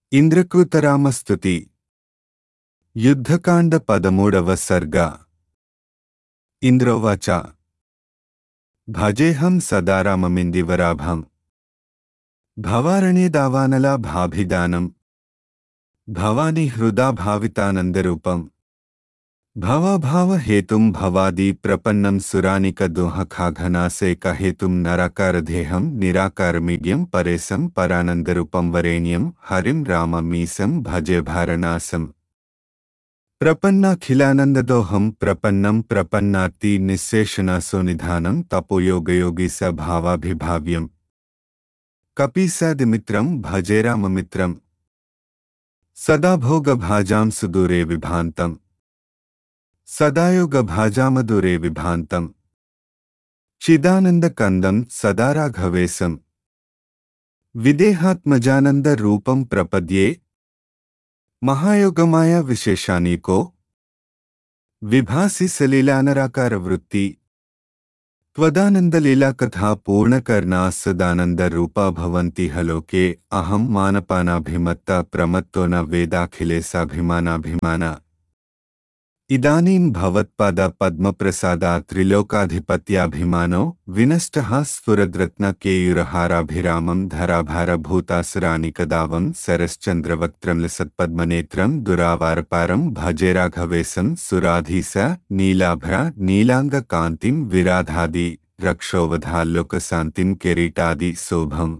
ఇంద్రకృతరామస్తుతి యుద్ధకాండ పదమూడవ సర్గ ఇంద్రోవాచ భజేహం సదారామమిందివరాభం భవారణ్యదావానలా భాభిదానం భవాని హృదా భావితానందరూపం భవభావహేతుం భవాది ప్రపన్నం సురానిక దోహఖాఘనాసేక హేతుం నరాకారధేహం నిరాకారమిడ్యం పరేశం పరానందరూపం వరేణ్యం హరిం రామమీశం భజే భారణాసం ప్రపన్నాఖిలానందదోహం ప్రపన్నం ప్రపన్నార్తి నిశ్శేషణాసోనిధానం తపోయోగయోగి స భావాభిభావ్యం కపీసాదిమిత్రం భజే రామమిత్రం సదా భోగభాజాం సుదూరే విభాంతం సదాయోగభాజామధురే విభాంతం చిదానందకందం సదారాఘవేశం విదేహాత్మజానంద రూపం ప్రపద్యే మహాయోగమాయ విశేషానీకో విభాసి సలీలానరాకార వృత్తి त्वदानन्दलीलाकथा पूर्णकर्णा सदानन्दरूपा भवन्ति हलोके अहं मानपानाभिमत्ता प्रमत्तो न वेदाखिलेशाभिमानाभिमाना इदानीं भवत्पाद पद्मप्रसादा त्रिलोकाधिपत्याभिमानो विनष्टः स्फुरद्रत्नकेयुरहाराभिरामं धराभारभूतासुरानिकदावं सरश्चन्द्रवक्त्रं लसत्पद्मनेत्रं दुरावारपारं भजे राघवेशं सुराधीस नीलाभ्र नीलाङ्गकान्तिं विराधादि रक्षोवधाल्लोकशान्तिं किरीटादि शोभम्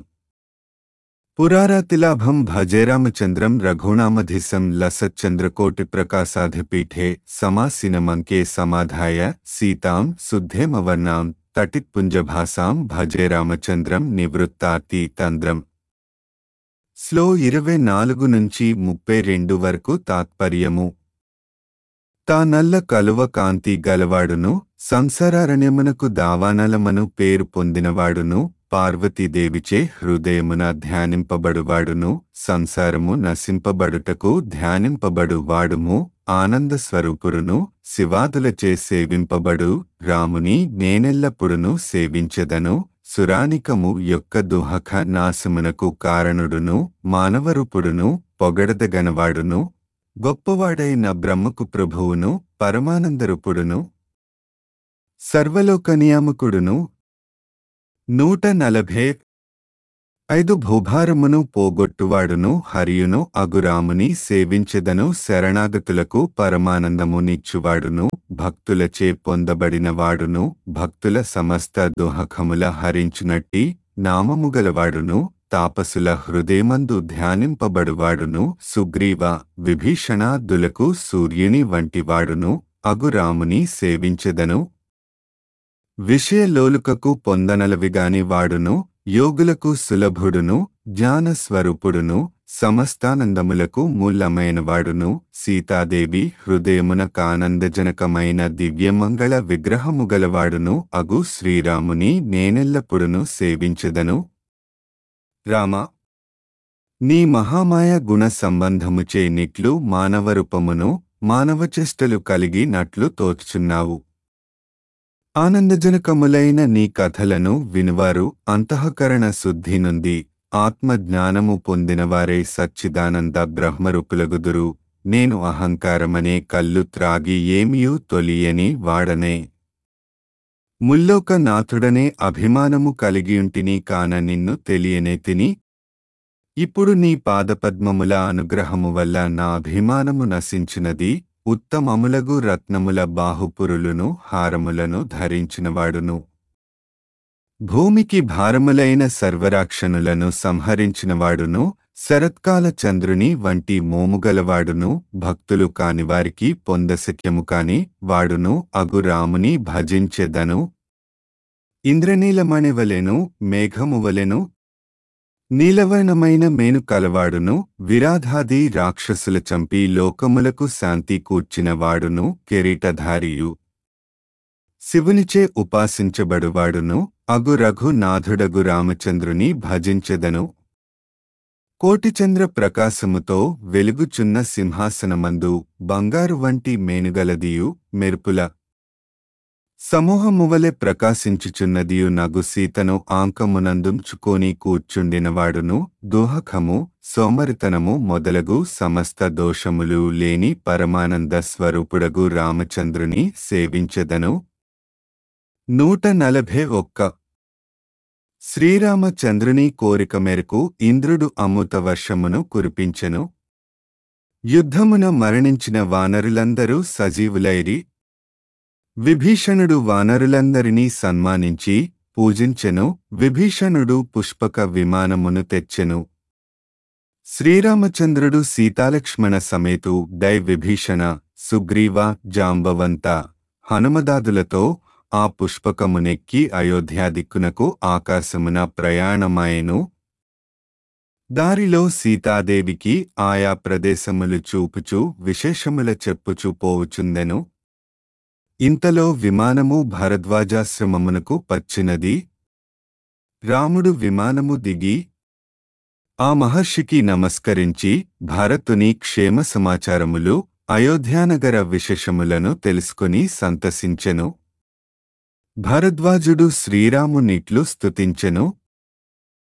पुरारातिलाभं भजे रामचन्द्रं रघुणामधिसं लसच्चन्द्रकोटिप्रकाशाधिपीठे समासीनमङ्के समाधाय सीतां शुद्धेमवर्णां తటిత్పుంజభాసాం భజే రామచంద్రం నివృత్తార్తి తంద్రం స్లో ఇరవై నాలుగు నుంచి ముప్పై రెండు వరకు తాత్పర్యము తా నల్ల కలువ కాంతి గలవాడును సంసారారణ్యమునకు దావానలమను పేరు పొందినవాడును పార్వతీదేవిచే హృదయమున ధ్యానింపబడువాడును సంసారము నశింపబడుటకు ధ్యానింపబడువాడుము ఆనంద స్వరూపురును శివాదులచే సేవింపబడు రాముని నేనెల్లప్పుడును సేవించెదను సురానికము యొక్క దుహక నాశమునకు కారణుడును మానవరూపుడును పొగడదగనవాడును గొప్పవాడైన బ్రహ్మకు ప్రభువును పరమానందరూపుడును సర్వలోకనియామకుడును నూట నలభై ఐదు భూభారమును పోగొట్టువాడును హరియును అగురాముని సేవించెదను శరణాగతులకు పరమానందమునిచ్చువాడును భక్తులచే పొందబడినవాడును భక్తుల సమస్త దోహకముల హరించునట్టి నామముగలవాడును తాపసుల హృదయమందు ధ్యానింపబడువాడును సుగ్రీవ విభీషణాదులకు సూర్యుని వంటివాడును అగురాముని సేవించెదను విషయలోలుకకు పొందనలవిగాని వాడును యోగులకు సులభుడును జ్ఞానస్వరూపుడును సమస్తానందములకు మూలమైనవాడును సీతాదేవి హృదయమున కానందజనకమైన దివ్యమంగళ విగ్రహముగలవాడును అగు శ్రీరాముని నేనెల్లప్పుడును సేవించెదను రామ నీ మహామాయ గుణ సంబంధముచే నిట్లు మానవరూపమును మానవచేష్టలు కలిగి నట్లు తోచుచున్నావు ఆనందజనకములైన నీ కథలను వినువారు అంతఃకరణ శుద్ధి నుండి ఆత్మజ్ఞానము పొందినవారే సచ్చిదానంద బ్రహ్మరూపులగుదురు నేను అహంకారమనే కల్లు త్రాగి ఏమియూ తొలియని వాడనే ముల్లోక నాథుడనే అభిమానము కలిగియుంటిని కాన నిన్ను తెలియనే తిని ఇప్పుడు నీ పాదపద్మముల అనుగ్రహము వల్ల నా అభిమానము నశించినది ఉత్తమములగు రత్నముల బాహుపురులను హారములను ధరించినవాడును భూమికి భారములైన సర్వరాక్షణులను సంహరించినవాడును శరత్కాల చంద్రుని వంటి మోముగలవాడును భక్తులు కానివారికి పొందశక్యము కాని వాడును అగు రాముని భజించెదను ఇంద్రనీలమణివలెను మేఘమువలెను నీలవర్ణమైన మేను కలవాడును విరాధాది రాక్షసుల చంపి లోకములకు శాంతి కూర్చినవాడును కిరీటధారియు శివునిచే ఉపాసించబడువాడును అగు రఘునాథుడగు రామచంద్రుని భజించెదను కోటిచంద్ర ప్రకాశముతో వెలుగుచున్న సింహాసనమందు బంగారు వంటి మేనుగలదియు మెరుపుల సమూహమువలె ప్రకాశించుచున్నదియు నగు సీతను ఆంకమునందుంచుకొని కూర్చుండినవాడును దుహకము సోమరితనము మొదలగు సమస్త దోషములు లేని పరమానంద స్వరూపుడగు రామచంద్రుని సేవించెదను నూట నలభై ఒక్క శ్రీరామచంద్రుని కోరిక మేరకు ఇంద్రుడు అమృత వర్షమును కురిపించెను యుద్ధమున మరణించిన వానరులందరూ సజీవులైరి విభీషణుడు వానరులందరినీ సన్మానించి పూజించెను విభీషణుడు పుష్పక విమానమును తెచ్చెను శ్రీరామచంద్రుడు సీతాలక్ష్మణ సమేతు డై విభీషణ సుగ్రీవ జాంబవంత హనుమదాదులతో ఆ పుష్పకమునెక్కి అయోధ్యాదిక్కునకు ఆకాశమున ప్రయాణమాయెను దారిలో సీతాదేవికి ఆయా ప్రదేశములు చూపుచూ విశేషముల చెప్పుచూ పోవుచుందెను ఇంతలో విమానము భరద్వాజాశ్రమమునకు పచ్చినది రాముడు విమానము దిగి ఆ మహర్షికి నమస్కరించి భారతుని క్షేమ సమాచారములు అయోధ్యానగర విశేషములను తెలుసుకుని సంతసించెను భరద్వాజుడు శ్రీరామునిట్లు స్తుతించెను